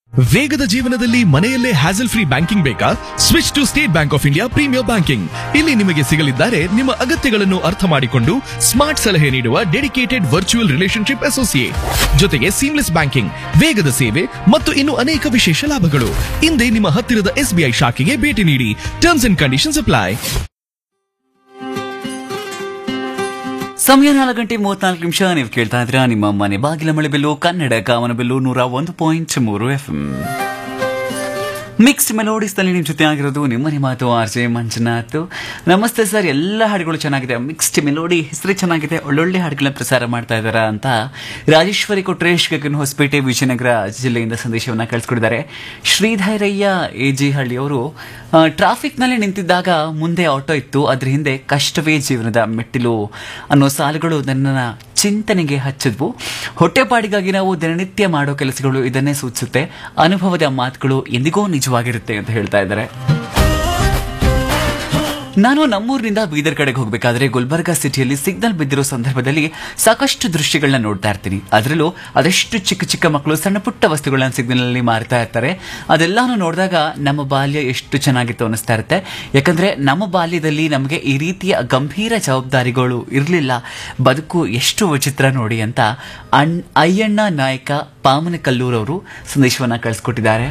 ವೇಗದ ಜೀವನದಲ್ಲಿ ಮನೆಯಲ್ಲೇ ಹ್ಯಾಸಲ್ ಫ್ರೀ ಬ್ಯಾಂಕಿಂಗ್ ಬೇಕಾ switch to State Bank of India premier banking ಇಲ್ಲಿ ನಿಮಗೆ ಸಿಗಲಿದ್ದಾರೆ ನಿಮ್ಮ ಅಗತ್ಯಗಳನ್ನು ಅರ್ಥ ಮಾಡಿಕೊಂಡು ಸ್ಮಾರ್ಟ್ ಸಲಹೆ ನೀಡುವ ಡೆಡಿಕೇಟೆಡ್ ವರ್ಚುವಲ್ ರಿಲೇಶನ್ಶಿಪ್ ಅಸೋಸಿಯೇಟ್ ಜೊತೆಗೆ ಸೀಮ್ಲೆಸ್ ಬ್ಯಾಂಕಿಂಗ್ ವೇಗದ ಸೇವೆ ಮತ್ತು ಇನ್ನು ಅನೇಕ ವಿಶೇಷ ಲಾಭಗಳು ಹಿಂದೆ ನಿಮ್ಮ ಹತ್ತಿರದ ಎಸ್ಬಿಐ ಶಾಖೆಗೆ ಭೇಟಿ ನೀಡಿ ಟರ್ಮ್ಸ್ ಅಂಡ್ ಕಂಡೀಷನ್ಸ್ ಅಪ್ಲೈ ಸಮಯ ನಾಲ್ಕು ಗಂಟೆ ಮೂವತ್ನಾಲ್ಕು ನಿಮಿಷ ನೀವು ಕೇಳ್ತಾ ಇದ್ರ ನಿಮ್ಮ ಮನೆ ಬಾಗಿಲ ಮಳೆ ಬೆಲ್ಲು ಕನ್ನಡ ಕಾಮನ ಬೆಲ್ಲು ನೂರ ಒಂದು ಪಾಯಿಂಟ್ ಮೂರು ಎಫ್ ಮಿಕ್ಸ್ಡ್ ಮೆಲೋಡಿಸ್ ನಲ್ಲಿ ನಿಮ್ಮ ಜೊತೆ ಆಗಿರೋದು ನಿಮ್ಮನೆ ಮಾತು ಆರ್ ಜೆ ಮಂಜುನಾಥ್ ನಮಸ್ತೆ ಸರ್ ಎಲ್ಲ ಹಾಡುಗಳು ಚೆನ್ನಾಗಿದೆ ಮಿಕ್ಸ್ಡ್ ಮೆಲೋಡಿ ಹೆಸರು ಚೆನ್ನಾಗಿದೆ ಒಳ್ಳೊಳ್ಳೆ ಹಾಡುಗಳನ್ನ ಪ್ರಸಾರ ಮಾಡ್ತಾ ಇದ್ದಾರಾ ಅಂತ ರಾಜೇಶ್ವರಿ ಕೊಟ್ರೇಶ್ ಗಗನ್ ಹೊಸಪೇಟೆ ವಿಜಯನಗರ ಜಿಲ್ಲೆಯಿಂದ ಸಂದೇಶವನ್ನ ಕಳಿಸ್ಕೊಡಿದ್ದಾರೆ ಶ್ರೀಧೈರಯ್ಯ ಎ ಜಿ ಹಳ್ಳಿಯವರು ಟ್ರಾಫಿಕ್ ನಲ್ಲಿ ನಿಂತಿದ್ದಾಗ ಮುಂದೆ ಆಟೋ ಇತ್ತು ಅದ್ರ ಹಿಂದೆ ಕಷ್ಟವೇ ಜೀವನದ ಮೆಟ್ಟಿಲು ಅನ್ನೋ ಸಾಲುಗಳು ನನ್ನ ಚಿಂತನೆಗೆ ಹಚ್ಚಿದ್ವು ಹೊಟ್ಟೆಪಾಡಿಗಾಗಿ ನಾವು ದಿನನಿತ್ಯ ಮಾಡೋ ಕೆಲಸಗಳು ಇದನ್ನೇ ಸೂಚಿಸುತ್ತೆ ಅನುಭವದ ಮಾತುಗಳು ಎಂದಿಗೂ ನಿಜವಾಗಿರುತ್ತೆ ಅಂತ ಹೇಳ್ತಾ ಇದ್ದಾರೆ ನಾನು ನಮ್ಮೂರಿನಿಂದ ಬೀದರ್ ಕಡೆಗೆ ಹೋಗಬೇಕಾದ್ರೆ ಗುಲ್ಬರ್ಗಾ ಸಿಟಿಯಲ್ಲಿ ಸಿಗ್ನಲ್ ಬಿದ್ದಿರೋ ಸಂದರ್ಭದಲ್ಲಿ ಸಾಕಷ್ಟು ದೃಶ್ಯಗಳನ್ನ ನೋಡ್ತಾ ಇರ್ತೀನಿ ಅದರಲ್ಲೂ ಅದೆಷ್ಟು ಚಿಕ್ಕ ಚಿಕ್ಕ ಮಕ್ಕಳು ಸಣ್ಣ ಪುಟ್ಟ ವಸ್ತುಗಳನ್ನ ಸಿಗ್ನಲ್ ಅಲ್ಲಿ ಮಾರ್ತಾ ಇರ್ತಾರೆ ಅದೆಲ್ಲಾನು ನೋಡಿದಾಗ ನಮ್ಮ ಬಾಲ್ಯ ಎಷ್ಟು ಚೆನ್ನಾಗಿತ್ತು ಅನಿಸ್ತಾ ಇರುತ್ತೆ ಯಾಕಂದ್ರೆ ನಮ್ಮ ಬಾಲ್ಯದಲ್ಲಿ ನಮಗೆ ಈ ರೀತಿಯ ಗಂಭೀರ ಜವಾಬ್ದಾರಿಗಳು ಇರಲಿಲ್ಲ ಬದುಕು ಎಷ್ಟು ವಿಚಿತ್ರ ನೋಡಿ ಅಂತ ಅಣ್ ಅಯ್ಯಣ್ಣ ನಾಯಕ ಪಾಮನಕಲ್ಲೂರ್ ಅವರು ಸಂದೇಶವನ್ನ ಕಳಿಸ್ಕೊಟ್ಟಿದ್ದಾರೆ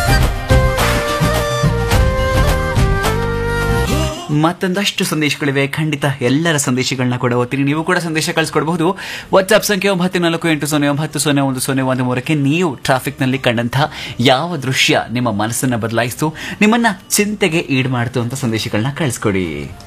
ಮತ್ತೊಂದಷ್ಟು ಸಂದೇಶಗಳಿವೆ ಖಂಡಿತ ಎಲ್ಲರ ಸಂದೇಶಗಳನ್ನ ಕೂಡ ಓದ್ತೀನಿ ನೀವು ಕೂಡ ಸಂದೇಶ ಕಳಿಸ್ಕೊಡ್ಬಹುದು ವಾಟ್ಸ್ಆಪ್ ಸಂಖ್ಯೆ ಒಂಬತ್ತು ನಾಲ್ಕು ಎಂಟು ಸೊನ್ನೆ ಒಂಬತ್ತು ಸೊನ್ನೆ ಒಂದು ಸೊನ್ನೆ ಒಂದು ಮೂರಕ್ಕೆ ನೀವು ಟ್ರಾಫಿಕ್ನಲ್ಲಿ ಕಂಡಂತಹ ಯಾವ ದೃಶ್ಯ ನಿಮ್ಮ ಮನಸ್ಸನ್ನ ಬದಲಾಯಿಸ್ತು ನಿಮ್ಮನ್ನ ಚಿಂತೆಗೆ ಈಡು ಮಾಡ್ತು ಅಂತ ಸಂದೇಶಗಳನ್ನ ಕಳಿಸ್ಕೊಡಿ